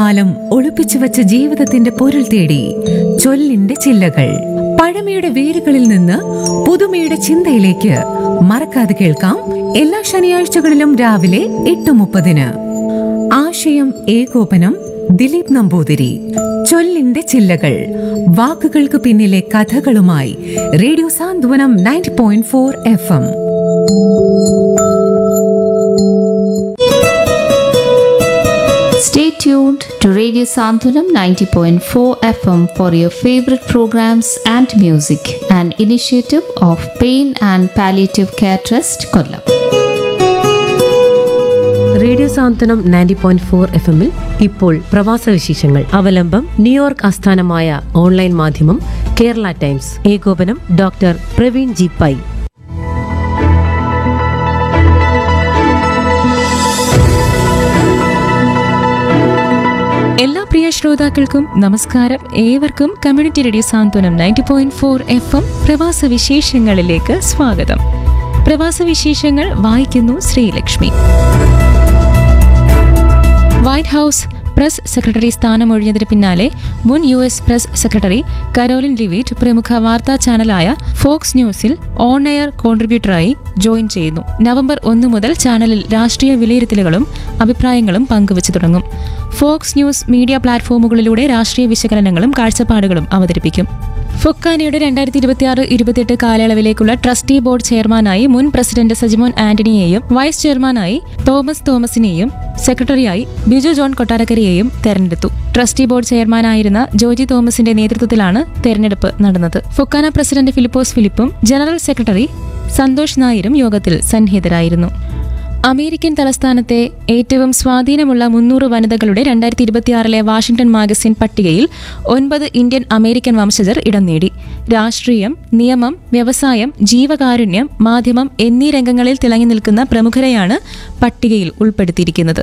കാലം ഒളിപ്പിച്ചു വച്ച ജീവിതത്തിന്റെ പൊരുൾ തേടി ചൊല്ലിന്റെ ചില്ലകൾ പഴമയുടെ വേരുകളിൽ നിന്ന് പുതുമയുടെ ചിന്തയിലേക്ക് മറക്കാതെ കേൾക്കാം എല്ലാ ശനിയാഴ്ചകളിലും രാവിലെ എട്ട് മുപ്പതിന് ആശയം ഏകോപനം ദിലീപ് നമ്പൂതിരി ചൊല്ലിന്റെ ചില്ലകൾ വാക്കുകൾക്ക് പിന്നിലെ കഥകളുമായി radio Santhwanam ninety point four F M Stay tuned to Radio Santunam 90.4 FM for your favorite programs and music, an initiative of Pain and Palliative Care Trust, Kollam. Radio Santhwanam ninety point four F എമ്മിൽ ഇപ്പോൾ പ്രവാസ വിശേഷങ്ങൾ അവലംബം New York ആസ്ഥാനമായ online മാധ്യമം Kerala Times ഏകോപനം doctor Praveen G Pai എല്ലാ പ്രിയ ശ്രോതാക്കൾക്കും നമസ്കാരം ഏവർക്കും community radio Santhwanam ninety point four F M പ്രവാസ വിശേഷങ്ങളിലേക്ക് സ്വാഗതം പ്രവാസ വിശേഷങ്ങൾ വായിക്കുന്നു Sreelakshmi white house press secretary സ്ഥാനമൊഴിഞ്ഞതിന് പിന്നാലെ മുൻ U S press secretary Karoline Leavitt പ്രമുഖ വാർത്താ ചാനലായ ഫോക്സ് ന്യൂസിൽ ഓൺ എയർ കോൺട്രിബ്യൂട്ടറായി ജോയിൻ ചെയ്യുന്നു നവംബർ ഒന്ന് മുതൽ ചാനലിൽ രാഷ്ട്രീയ വിലയിരുത്തലുകളും അഭിപ്രായങ്ങളും പങ്കുവച്ചു തുടങ്ങും ഫോക്സ് ന്യൂസ് മീഡിയ പ്ലാറ്റ്ഫോമുകളിലൂടെ രാഷ്ട്രീയ വിശകലനങ്ങളും കാഴ്ചപ്പാടുകളും അവതരിപ്പിക്കും ഫൊക്കാനയുടെ രണ്ടായിരത്തി ഇരുപത്തിയാറ് ഇരുപത്തിയെട്ട് കാലയളവിലേക്കുള്ള ട്രസ്റ്റി ബോർഡ് ചെയർമാനായി മുൻ പ്രസിഡന്റ് സജിമോൻ ആന്റണിയെയും വൈസ് ചെയർമാനായി തോമസ് തോമസിനെയും സെക്രട്ടറിയായി ബിജു ജോൺ കൊട്ടാരക്കരയെയും തെരഞ്ഞെടുത്തു ട്രസ്റ്റി ബോർഡ് ചെയർമാനായിരുന്ന ജോജി തോമസിന്റെ നേതൃത്വത്തിലാണ് തെരഞ്ഞെടുപ്പ് നടന്നത് ഫൊക്കാന പ്രസിഡന്റ് ഫിലിപ്പോസ് ഫിലിപ്പും ജനറൽ സെക്രട്ടറി സന്തോഷ് നായരും യോഗത്തിൽ സന്നിഹിതരായിരുന്നു അമേരിക്കൻ തലസ്ഥാനത്തെ ഏറ്റവും സ്വാധീനമുള്ള മുന്നൂറ് വനിതകളുടെ രണ്ടായിരത്തി ഇരുപത്തിയാറിലെ വാഷിംഗ്ടൺ മാഗസിൻ പട്ടികയിൽ ഒൻപത് ഇന്ത്യൻ അമേരിക്കൻ വംശജർ ഇടം നേടി രാഷ്ട്രീയം നിയമം വ്യവസായം ജീവകാരുണ്യം മാധ്യമം എന്നീ രംഗങ്ങളിൽ തിളങ്ങി നിൽക്കുന്ന പ്രമുഖരെയാണ് പട്ടികയിൽ ഉൾപ്പെടുത്തിയിരിക്കുന്നത്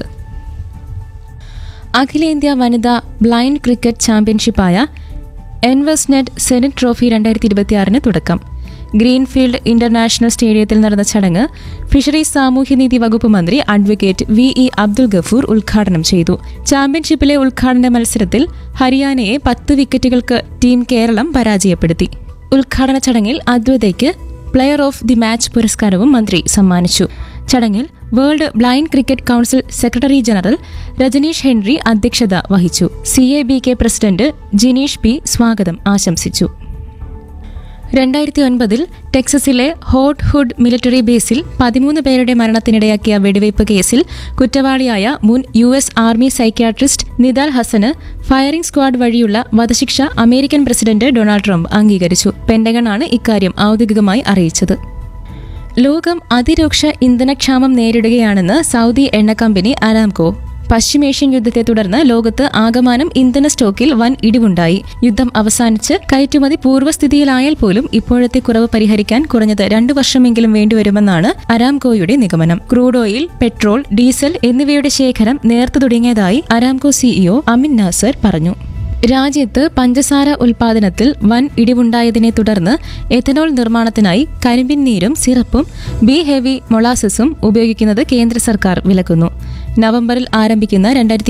അഖിലേന്ത്യാ വനിതാ ബ്ലൈൻഡ് ക്രിക്കറ്റ് ചാമ്പ്യൻഷിപ്പായ എൻവെസ്നെറ്റ് സെനറ്റ് ട്രോഫി രണ്ടായിരത്തി ഇരുപത്തിയാറിന് തുടക്കം ഗ്രീൻഫീൽഡ് ഇന്റർനാഷണൽ സ്റ്റേഡിയത്തിൽ നടന്ന ചടങ്ങ് ഫിഷറീസ് സാമൂഹ്യനീതി വകുപ്പ് മന്ത്രി advocate V E Abdul Gafoor ഉദ്ഘാടനം ചെയ്തു ചാമ്പ്യൻഷിപ്പിലെ ഉദ്ഘാടന മത്സരത്തിൽ ഹരിയാനയെ പത്ത് വിക്കറ്റുകൾക്ക് ടീം കേരളം പരാജയപ്പെടുത്തി ഉദ്ഘാടന ചടങ്ങിൽ അദ്വൈതയ്ക്ക് പ്ലെയർ ഓഫ് ദി മാച്ച് പുരസ്കാരവും മന്ത്രി സമ്മാനിച്ചു ചടങ്ങിൽ world blind cricket council secretary general Rajneesh Henry അധ്യക്ഷത വഹിച്ചു C A B K president Jineesh P സ്വാഗതം ആശംസിച്ചു രണ്ടായിരത്തി ഒൻപതിൽ ടെക്സസിലെ ഹോട്ട് ഹുഡ് മിലിറ്ററി ബേസിൽ പതിമൂന്ന് പേരുടെ മരണത്തിനിടയാക്കിയ വെടിവയ്പ് കേസിൽ കുറ്റവാളിയായ മുൻ U S army psychiatrist Nidal ഹസന് ഫയറിംഗ് സ്ക്വാഡ് വഴിയുള്ള വധശിക്ഷ അമേരിക്കൻ പ്രസിഡന്റ് ഡൊണാൾഡ് ട്രംപ് അംഗീകരിച്ചു പെന്റഗൺ ആണ് ഇക്കാര്യം ഔദ്യോഗികമായി അറിയിച്ചത് ലോകം അതിരൂക്ഷ ഇന്ധനക്ഷാമം നേരിടുകയാണെന്ന് സൗദി എണ്ണ കമ്പനി അരാംകോ പശ്ചിമേഷ്യൻ യുദ്ധത്തെ തുടർന്ന് ലോകത്ത് ആകമാനം ഇന്ധന സ്റ്റോക്കിൽ വൻ ഇടിവുണ്ടായി യുദ്ധം അവസാനിച്ച് കയറ്റുമതി പൂർവ്വസ്ഥിതിയിലായാൽ പോലും ഇപ്പോഴത്തെ കുറവ് പരിഹരിക്കാൻ കുറഞ്ഞത് രണ്ടു വർഷമെങ്കിലും വേണ്ടിവരുമെന്നാണ് അരാംകോയുടെ നിഗമനം ക്രൂഡ് ഓയിൽ പെട്രോൾ ഡീസൽ എന്നിവയുടെ ശേഖരം നേർത്തു തുടങ്ങിയതായി അരാംകോ സിഇഒ അമിൻ നാസർ പറഞ്ഞു രാജ്യത്ത് പഞ്ചസാര ഉൽപാദനത്തിൽ വൻ ഇടിവുണ്ടായതിനെ തുടർന്ന് എഥനോൾ നിർമ്മാണത്തിനായി കരിമ്പിൻ നീരും സിറപ്പും ബി ഹെവി മൊളാസസും ഉപയോഗിക്കുന്നത് കേന്ദ്ര സർക്കാർ വിലക്കുന്നു നവംബറിൽ ആരംഭിക്കുന്ന രണ്ടായിരത്തി